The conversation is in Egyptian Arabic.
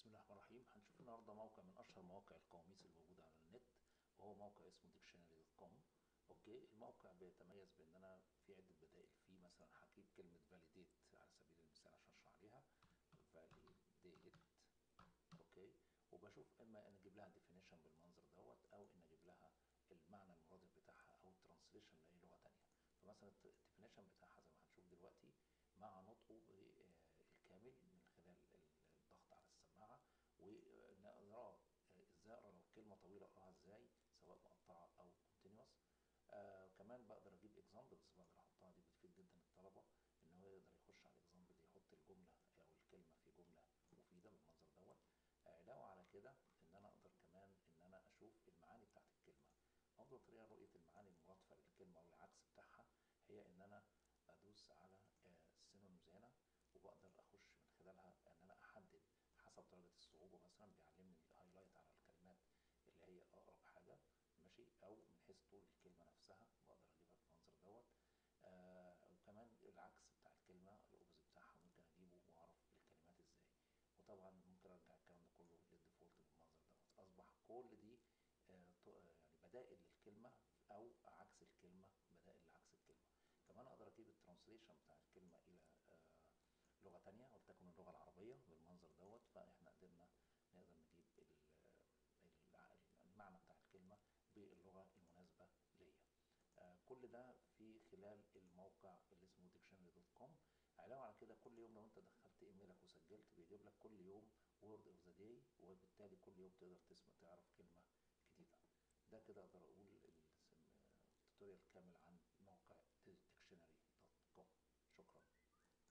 بسم الله الرحمن الرحيم هنشوف النهارده موقع من اشهر مواقع القواميس الموجوده على النت وهو موقع اسمه dictionary.com اوكي الموقع بيتميز بان انا في عده بدائل فيه مثلا هجيب كلمه validate على سبيل المثال عشان اشرح عليها validate اوكي وبشوف اما ان اجيب لها definition بالمنظر دوت او ان اجيب لها المعنى المرادف بتاعها او ترانسليشن لاي لغه تانية فمثلا الديفينيشن بتاعها زي ما هنشوف دلوقتي مع نطقه بالكامل من خلال الضغط على السماعه ونقراه ازاي اقرا لو كلمه طويله اقراها ازاي سواء مقطعه او كونتينوس آه كمان بقدر اجيب اكزامبلز بقدر احطها دي بتفيد جدا الطلبه ان هو يقدر يخش على الاكزامبل يحط الجمله او الكلمه في جمله مفيده بالمنظر دوت علاوه على كده ان انا اقدر كمان ان انا اشوف المعاني بتاعت الكلمه افضل طريقه لرؤيه المعاني المرادفه للكلمه او العكس بتاعها هي ان انا ادوس على السينونيمز هنا وبقدر اخش من خلالها ان انا احدد حسب درجه الصعوبه مثلا بيعلمني الهايلايت على الكلمات اللي هي اقرب حاجه ماشي او من حيث طول الكلمه نفسها بقدر اجيبها بالمنظر دوت آه وكمان العكس بتاع الكلمه الاوبوزيت بتاعها ممكن اجيبه واعرف الكلمات ازاي وطبعا ممكن ارجع الكلام ده كله للديفولت بالمنظر دوت اصبح كل دي آه يعني بدائل للكلمه او عكس الكلمه بدائل لعكس الكلمه كمان اقدر اجيب الترانسليشن بتاع الكلمه الى آه لغه تانية ولتكن اللغه العربيه بالمنظر دوت فاحنا قدرنا نقدر نجيب المعنى بتاع الكلمه باللغه المناسبه ليا آه كل ده في خلال الموقع اللي اسمه dictionary.com علاوه على كده كل يوم لو انت دخلت ايميلك وسجلت بيجيب لك كل يوم وورد اوف ذا داي وبالتالي كل يوم تقدر تسمع تعرف كلمه جديده ده كده اقدر اقول التوتوريال كامل عن